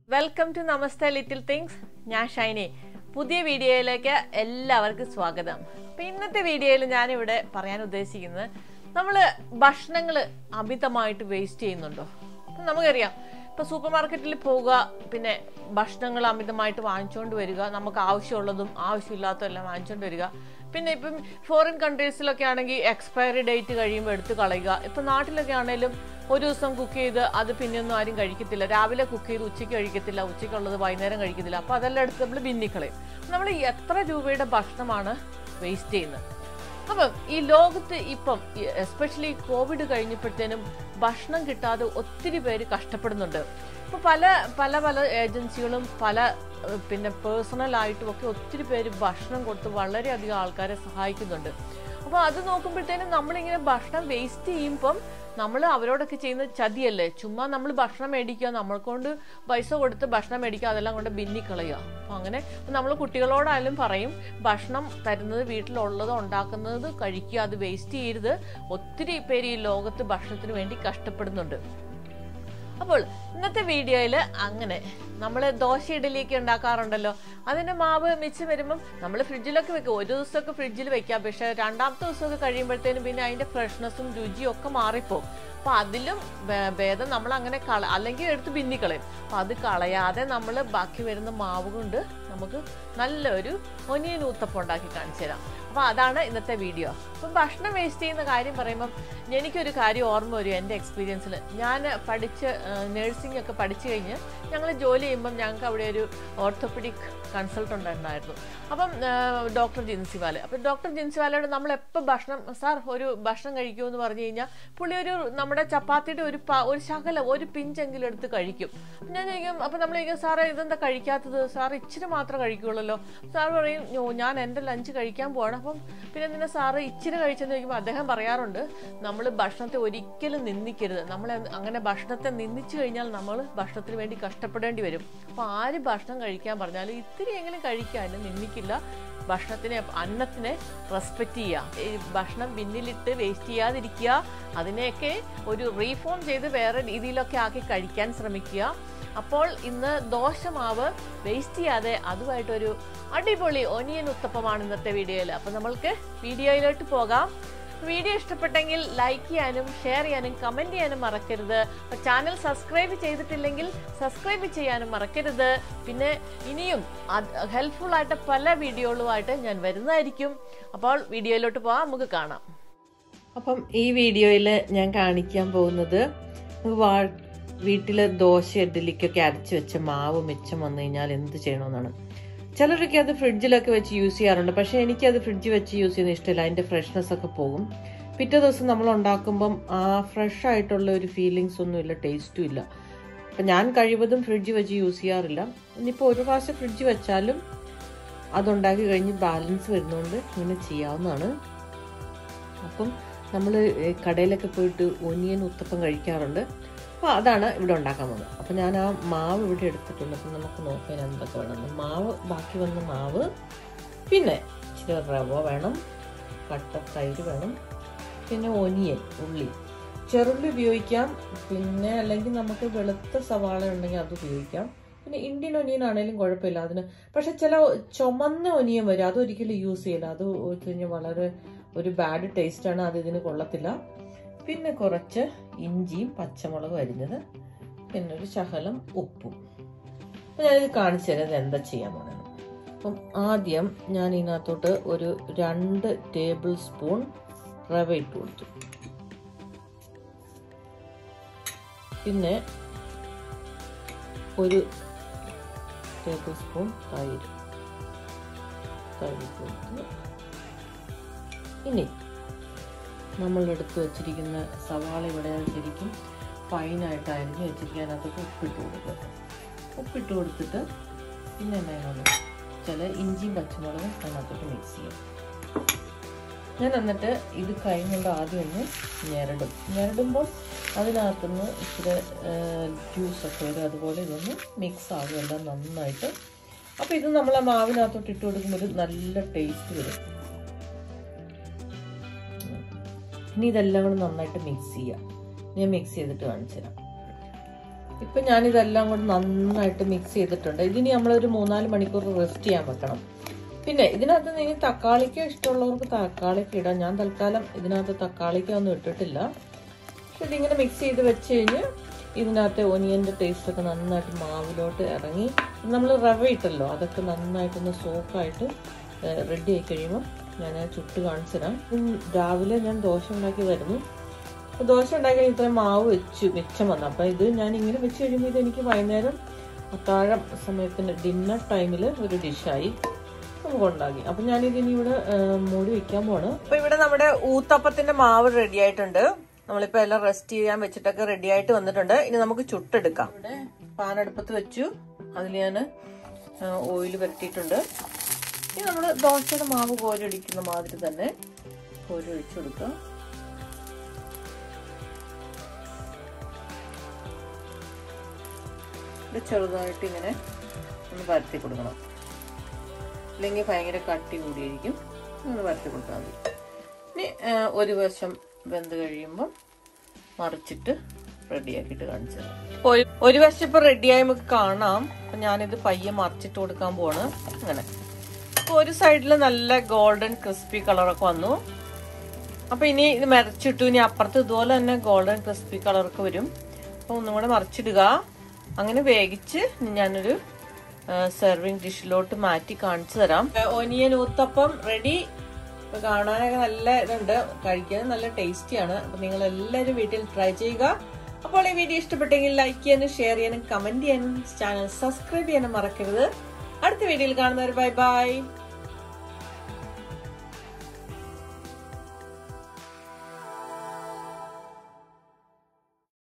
welcome to Namaste little things ഞാൻ ഷൈനി പുതിയ വീഡിയോയിലേക്ക് എല്ലാവർക്കും സ്വാഗതം അപ്പൊ ഇന്നത്തെ വീഡിയോയിൽ ഞാനിവിടെ പറയാൻ ഉദ്ദേശിക്കുന്നത് നമ്മൾ ഭക്ഷണങ്ങൾ അമിതമായിട്ട് വേസ്റ്റ് ചെയ്യുന്നുണ്ടോ അപ്പൊ നമുക്കറിയാം ഇപ്പൊ സൂപ്പർ മാർക്കറ്റിൽ പോവുക പിന്നെ ഭക്ഷണങ്ങൾ അമിതമായിട്ട് വാങ്ങിച്ചുകൊണ്ട് വരിക നമുക്ക് ആവശ്യമുള്ളതും ആവശ്യമില്ലാത്തതും എല്ലാം വാങ്ങിച്ചുകൊണ്ട് വരിക പിന്നെ ഇപ്പം ഫോറിൻ കൺട്രീസിലൊക്കെ ആണെങ്കിൽ എക്സ്പയറി ഡേറ്റ് കഴിയുമ്പോൾ എടുത്ത് കളയുക ഇപ്പം നാട്ടിലൊക്കെ ആണെങ്കിലും ഒരു ദിവസം കുക്ക് ചെയ്ത് അത് പിന്നെയൊന്നും ആരും കഴിക്കത്തില്ല രാവിലെ കുക്ക് ചെയ്ത് ഉച്ചയ്ക്ക് കഴിക്കത്തില്ല ഉച്ചയ്ക്കുള്ളത് വൈകുന്നേരം കഴിക്കത്തില്ല അപ്പോൾ അതെല്ലാം എടുത്ത് നമ്മൾ ബിന്നിക്കളയും നമ്മൾ എത്ര രൂപയുടെ ഭക്ഷണമാണ് വേസ്റ്റ് ചെയ്യുന്നത് അപ്പം ഈ ലോകത്ത് ഇപ്പം എസ്പെഷ്യലി കോവിഡ് കഴിഞ്ഞപ്പോഴത്തേനും ഭക്ഷണം കിട്ടാതെ ഒത്തിരി പേര് കഷ്ടപ്പെടുന്നുണ്ട് ഇപ്പൊ പല പല പല ഏജൻസികളും പല ഏഹ്, പിന്നെ പേഴ്സണൽ ആയിട്ടും ഒക്കെ ഒത്തിരി പേര് ഭക്ഷണം കൊടുത്ത് വളരെയധികം ആൾക്കാരെ സഹായിക്കുന്നുണ്ട് അപ്പോൾ അത് നോക്കുമ്പോഴത്തേനും നമ്മളിങ്ങനെ ഭക്ഷണം വേസ്റ്റ് ചെയ്യുമ്പം നമ്മൾ അവരോടൊക്കെ ചെയ്യുന്ന ചതിയല്ലേ ചുമ്മാ നമ്മൾ ഭക്ഷണം മേടിക്കുക നമ്മൾ കൊണ്ട് പൈസ കൊടുത്ത് ഭക്ഷണം മേടിക്കുക അതെല്ലാം കൊണ്ട് ബിന്നി കളയുക അപ്പം അങ്ങനെ നമ്മൾ കുട്ടികളോടായാലും പറയും ഭക്ഷണം തരുന്നത് വീട്ടിലുള്ളത് ഉണ്ടാക്കുന്നത് കഴിക്കുക അത് വേസ്റ്റ് ചെയ്യരുത് ഒത്തിരി പേര് ഈ ലോകത്ത് ഭക്ഷണത്തിന് വേണ്ടി കഷ്ടപ്പെടുന്നുണ്ട് അപ്പോൾ ഇന്നത്തെ വീഡിയോയിൽ അങ്ങനെ നമ്മൾ ദോശ ഇഡലിയൊക്കെ ഉണ്ടാക്കാറുണ്ടല്ലോ അതിൻ്റെ മാവ് മിച്ചം വരുമ്പം നമ്മൾ ഫ്രിഡ്ജിലൊക്കെ വെക്കും ഒരു ദിവസമൊക്കെ ഫ്രിഡ്ജിൽ വെക്കാം പക്ഷേ രണ്ടാമത്തെ ദിവസമൊക്കെ കഴിയുമ്പോഴത്തേനും പിന്നെ അതിൻ്റെ ഫ്രഷ്നെസ്സും രുചിയും ഒക്കെ മാറിപ്പോകും അപ്പോൾ അതിലും ഭേ- ഭേദം നമ്മൾ അങ്ങനെ കള അല്ലെങ്കിൽ എടുത്ത് ബിന്നിക്കളയും അപ്പോൾ അത് കളയാതെ നമ്മൾ ബാക്കി വരുന്ന മാവ് കൊണ്ട് നമുക്ക് നല്ലൊരു ഒനിയൻ ഊത്തപ്പം ഉണ്ടാക്കി കാണിച്ചു തരാം അപ്പോൾ അതാണ് ഇന്നത്തെ വീഡിയോ അപ്പം ഭക്ഷണം വേസ്റ്റ് ചെയ്യുന്ന കാര്യം പറയുമ്പം എനിക്കൊരു കാര്യം ഓർമ്മ വരും എൻ്റെ എക്സ്പീരിയൻസിൽ ഞാൻ പഠിച്ച് നേഴ്സിംഗ് ഒക്കെ പഠിച്ചു കഴിഞ്ഞ് ഞങ്ങൾ ജോലി ചെയ്യുമ്പം ഞങ്ങൾക്ക് അവിടെ ഒരു ഓർത്തോപെഡിക് കൺസൾട്ടൻ്റ് ഉണ്ടായിരുന്നു അപ്പം ഡോക്ടർ ജിൻസിവാല അപ്പം ഡോക്ടർ ജിൻസിവാലയോട് നമ്മൾ എപ്പോൾ ഭക്ഷണം സാർ ഒരു ഭക്ഷണം കഴിക്കുമോ എന്ന് പറഞ്ഞു കഴിഞ്ഞാൽ പുള്ളി ഒരു നമ്മുടെ ചപ്പാത്തിയുടെ ഒരു പ- ഒരു ശകലം ഒരു പിഞ്ചെങ്കിലും എടുത്ത് കഴിക്കും അപ്പം ഞാൻ ചോദിക്കും അപ്പം നമ്മൾ ചോദിക്കും സാറേ ഇതെന്താ കഴിക്കാത്തത് സാർ ഇച്ചിരി മാത്രമേ കഴിക്കുള്ളല്ലോ സാർ പറയും "ഓ, ഞാൻ എൻ്റെ ലഞ്ച് കഴിക്കാൻ പോവാണ് അപ്പം പിന്നെ നിന്നെ സാറ് ഇച്ചിരി കഴിച്ചെന്ന് ചോദിക്കുമ്പോൾ അദ്ദേഹം പറയാറുണ്ട് നമ്മൾ ഭക്ഷണത്തെ ഒരിക്കലും നിന്ദിക്കരുത് നമ്മൾ അങ്ങനെ ഭക്ഷണത്തെ നിന്ദിച്ചു കഴിഞ്ഞാൽ നമ്മൾ ഭക്ഷണത്തിന് വേണ്ടി കഷ്ടപ്പെടേണ്ടി വരും അപ്പോൾ ആര് ഭക്ഷണം കഴിക്കാൻ പറഞ്ഞാലും ഇത്തിരിയെങ്കിലും കഴിക്കാൻ നിന്ദിക്കില്ല ഭക്ഷണത്തിനെ അന്നത്തിനെ റെസ്പെക്റ്റ് ചെയ്യുക ഈ ഭക്ഷണം ബിന്നിലിട്ട് വേസ്റ്റ് ചെയ്യാതിരിക്കുക അതിനെയൊക്കെ ഒരു റീഫോം ചെയ്ത് വേറെ രീതിയിലൊക്കെ ആക്കി കഴിക്കാൻ ശ്രമിക്കുക അപ്പോൾ ഇന്ന് ദോശമാവ് വേസ്റ്റ് ചെയ്യാതെ അതുമായിട്ടൊരു അടിപൊളി ഒനിയൻ ഉത്തപ്പമാണ് ഇന്നത്തെ വീഡിയോയിൽ അപ്പോൾ നമ്മൾക്ക് വീഡിയോയിലോട്ട് പോകാം വീഡിയോ ഇഷ്ടപ്പെട്ടെങ്കിൽ ലൈക്ക് ചെയ്യാനും ഷെയർ ചെയ്യാനും കമൻറ്റ് ചെയ്യാനും മറക്കരുത് അപ്പോൾ ചാനൽ സബ്സ്ക്രൈബ് ചെയ്തിട്ടില്ലെങ്കിൽ സബ്സ്ക്രൈബ് ചെയ്യാനും മറക്കരുത് പിന്നെ ഇനിയും ഹെൽപ്ഫുൾ ആയിട്ട് പല വീഡിയോകളുമായിട്ട് ഞാൻ വരുന്നതായിരിക്കും അപ്പോൾ വീഡിയോയിലോട്ട് പോകാം നമുക്ക് കാണാം അപ്പം ഈ വീഡിയോയിൽ ഞാൻ കാണിക്കാൻ പോകുന്നത് വീട്ടിൽ ദോശ ഇഡ്ഡലിക്കൊക്കെ അരച്ച് വെച്ച മാവ് മിച്ചം വന്നു കഴിഞ്ഞാൽ എന്ത് ചെയ്യണമെന്നാണ് ചിലരൊക്കെ അത് ഫ്രിഡ്ജിലൊക്കെ വെച്ച് യൂസ് ചെയ്യാറുണ്ട് പക്ഷേ എനിക്കത് ഫ്രിഡ്ജിൽ വെച്ച് യൂസ് ചെയ്യുന്ന ഇഷ്ടമില്ല അതിൻ്റെ ഫ്രഷ്നെസ് ഒക്കെ പോകും പിറ്റേ ദിവസം നമ്മൾ ഉണ്ടാക്കുമ്പം ആ ഫ്രഷ് ആയിട്ടുള്ള ഒരു ഫീലിങ്സ് ഒന്നും ഇല്ല ടേസ്റ്റും ഇല്ല അപ്പം ഞാൻ കഴിവതും ഫ്രിഡ്ജിൽ വെച്ച് യൂസ് ചെയ്യാറില്ല ഇനിയിപ്പോൾ ഒരു പ്രാവശ്യം ഫ്രിഡ്ജിൽ വെച്ചാലും അതുണ്ടാക്കി കഴിഞ്ഞ് ബാലൻസ് വരുന്നതുകൊണ്ട് ഇങ്ങനെ ചെയ്യാവുന്നതാണ് അപ്പം നമ്മൾ കടയിലൊക്കെ പോയിട്ട് ഒനിയൻ ഉത്തപ്പം കഴിക്കാറുണ്ട് അപ്പോൾ അതാണ് ഇവിടെ ഉണ്ടാക്കാൻ പോകുന്നത് അപ്പം ഞാൻ ആ മാവ് ഇവിടെ എടുത്തിട്ടുണ്ട് അപ്പം നമുക്ക് നോക്കാൻ എന്തൊക്കെ വേണം മാവ് ബാക്കി വന്ന മാവ് പിന്നെ ഇച്ചിരി റവ വേണം കട്ട തൈര് വേണം പിന്നെ ഒനിയൻ ഉള്ളി ചെറുള്ളി ഉപയോഗിക്കാം പിന്നെ അല്ലെങ്കിൽ നമുക്ക് വെളുത്ത സവാള ഉണ്ടെങ്കിൽ അത് ഉപയോഗിക്കാം പിന്നെ ഇന്ത്യൻ ഒനിയൻ ആണെങ്കിലും കുഴപ്പമില്ല അതിന് പക്ഷെ ചില ചുമന്ന ഒനിയൻ വരും അതൊരിക്കലും യൂസ് ചെയ്യില്ല അത് വെച്ച് കഴിഞ്ഞാൽ വളരെ ഒരു ബാഡ് ടേസ്റ്റ് ആണ് അത് ഇതിന് കൊള്ളത്തില്ല പിന്നെ കുറച്ച് ഇഞ്ചിയും പച്ചമുളകും അരിഞ്ഞത് പിന്നെ ഒരു ശകലം ഉപ്പും അപ്പം ഞാനിത് കാണിച്ചു തരാം ഇത് എന്താ ചെയ്യാൻ പോണെന്ന് അപ്പം ആദ്യം ഞാൻ ഇതിനകത്തോട്ട് ഒരു രണ്ട് ടേബിൾ സ്പൂൺ റവ ഇട്ട് കൊടുത്തു പിന്നെ ഒരു ടേബിൾ സ്പൂൺ തൈര് തൈര് കൊടുത്ത് ഇനി നമ്മൾ എടുത്ത് വെച്ചിരിക്കുന്ന സവാള ഇവിടെ ഞാൻ ശരിക്കും ഫൈനായിട്ട് അരിഞ്ഞ് വെച്ചിരിക്കാൻ അതിനകത്ത് ഉപ്പിട്ട് കൊടുക്കുക ഉപ്പിട്ട് കൊടുത്തിട്ട് പിന്നെ എന്നാണ് ചില ഇഞ്ചിയും പച്ചമുളകും അതിനകത്തോട്ട് മിക്സ് ചെയ്യും ഞാൻ എന്നിട്ട് ഇത് കഴിഞ്ഞുകൊണ്ട് ആദ്യം ഒന്ന് ഞെരടും ഞെരടുമ്പോൾ അതിനകത്തുനിന്ന് ഇച്ചിരി ജ്യൂസൊക്കെ വരും അതുപോലെ ഇതൊന്ന് മിക്സ് ആകും എല്ലാം നന്നായിട്ട് അപ്പോൾ ഇത് നമ്മൾ ആ മാവിനകത്തോട്ട് ഇട്ട് കൊടുക്കുമ്പോൾ ഒരു നല്ല ടേസ്റ്റ് വരും ഇനി ഇതെല്ലാം കൂടെ നന്നായിട്ട് മിക്സ് ചെയ്യാം ഞാൻ മിക്സ് ചെയ്തിട്ട് കാണിച്ചു തരാം ഇപ്പം ഞാനിതെല്ലാം കൂടെ നന്നായിട്ട് മിക്സ് ചെയ്തിട്ടുണ്ട് ഇതിനി നമ്മളൊരു മൂന്നാല് മണിക്കൂർ റെസ്റ്റ് ചെയ്യാൻ വെക്കണം പിന്നെ ഇതിനകത്ത് നിങ്ങൾ തക്കാളിക്ക് ഇഷ്ടമുള്ളവർക്ക് തക്കാളിക്ക് ഇടാം ഞാൻ തൽക്കാലം ഇതിനകത്ത് തക്കാളിക്ക ഒന്നും ഇട്ടിട്ടില്ല പക്ഷെ ഇതിങ്ങനെ മിക്സ് ചെയ്ത് വെച്ച് കഴിഞ്ഞ് ഇതിനകത്തെ ഒനിയൻ്റെ ടേസ്റ്റ് ഒക്കെ നന്നായിട്ട് മാവിലോട്ട് ഇറങ്ങി നമ്മൾ റവ ഇട്ടല്ലോ അതൊക്കെ നന്നായിട്ടൊന്ന് സോക്കായിട്ട് റെഡി ആയി കഴിയുമ്പോൾ ഞാൻ ചുട്ട് കാണിച്ചു തരാം ഉം, രാവിലെ ഞാൻ ദോശ ഉണ്ടാക്കിയതായിരുന്നു അപ്പോൾ ദോശ ഉണ്ടാക്കി ഇത്രയും മാവ് വെച്ചു മിച്ചം വന്നു അപ്പം ഇത് ഞാൻ ഇങ്ങനെ വെച്ച് കഴിയുമ്പോൾ ഇത് എനിക്ക് വൈകുന്നേരം അത്താഴം സമയത്തിന് ഡിന്നർ ടൈമിൽ ഒരു ഡിഷായി നമുക്ക് ഉണ്ടാക്കി അപ്പൊ ഞാനിത് ഇനി ഇവിടെ ആ, മൂടി വെക്കാൻ പോണ് അപ്പൊ ഇവിടെ നമ്മുടെ ഊത്തപ്പത്തിന്റെ മാവ് റെഡി ആയിട്ടുണ്ട് നമ്മളിപ്പോ എല്ലാം റെസ്റ്റ് ചെയ്യാൻ വെച്ചിട്ടൊക്കെ റെഡി ആയിട്ട് വന്നിട്ടുണ്ട് ഇനി നമുക്ക് ചുട്ടെടുക്കാം ഇവിടെ പാൻ അടുപ്പത്ത് വെച്ചു അതിൽ ഞാൻ ഓയിൽ പുരട്ടിയിട്ടുണ്ട് ഇനി നമ്മൾ ദോശയുടെ മാവ് കോരടിക്കുന്ന മാതിരി തന്നെ കോരി ഒഴിച്ചു കൊടുക്കാം ഇത് ചെറുതായിട്ട് ഇങ്ങനെ ഒന്ന് പരത്തി കൊടുക്കണം അല്ലെങ്കിൽ ഭയങ്കര കട്ടി കൂടിയിരിക്കും ഒന്ന് പരത്തി കൊടുത്താൽ മതി ഇനി ആ, ഒരു വശം വെന്ത് കഴിയുമ്പം മറിച്ചിട്ട് റെഡിയാക്കിയിട്ട് കാണിച്ചു തരാം ഒരു ഒരു വശം ഇപ്പൊ റെഡിയായി നമുക്ക് കാണാം അപ്പൊ ഞാനിത് പയ്യെ മറിച്ചിട്ട് കൊടുക്കാൻ പോവാണ് അങ്ങനെ അപ്പൊ ഒരു സൈഡിൽ നല്ല ഗോൾഡൻ ക്രിസ്പി കളറൊക്കെ വന്നു അപ്പൊ ഇനി ഇത് മരച്ചിട്ടു ഇനി അപ്പുറത്ത് ഇതുപോലെ തന്നെ ഗോൾഡൻ ക്രിസ്പി കളറൊക്കെ വരും അപ്പൊ ഒന്നും കൂടെ മറിച്ചിടുക അങ്ങനെ വേവിച്ച് ഞാനൊരു സെർവിങ് ഡിഷിലോട്ട് മാറ്റി കാണിച്ചു തരാം ഒനിയൻ ഊത്തപ്പം റെഡി ഇപ്പൊ കാണാനൊക്കെ നല്ല ഇതുണ്ട് കഴിക്കാൻ നല്ല ടേസ്റ്റിയാണ് അപ്പൊ നിങ്ങൾ എല്ലാവരും വീട്ടിൽ ട്രൈ ചെയ്യുക അപ്പോൾ ഈ വീഡിയോ ഇഷ്ടപ്പെട്ടെങ്കിൽ ലൈക്ക് ചെയ്യാനും ഷെയർ ചെയ്യാനും കമന്റ് ചെയ്യാനും ചാനൽ സബ്സ്ക്രൈബ് ചെയ്യാനും മറക്കരുത് അടുത്ത വീഡിയോയിൽ കാണുന്നവർ ബൈ ബൈ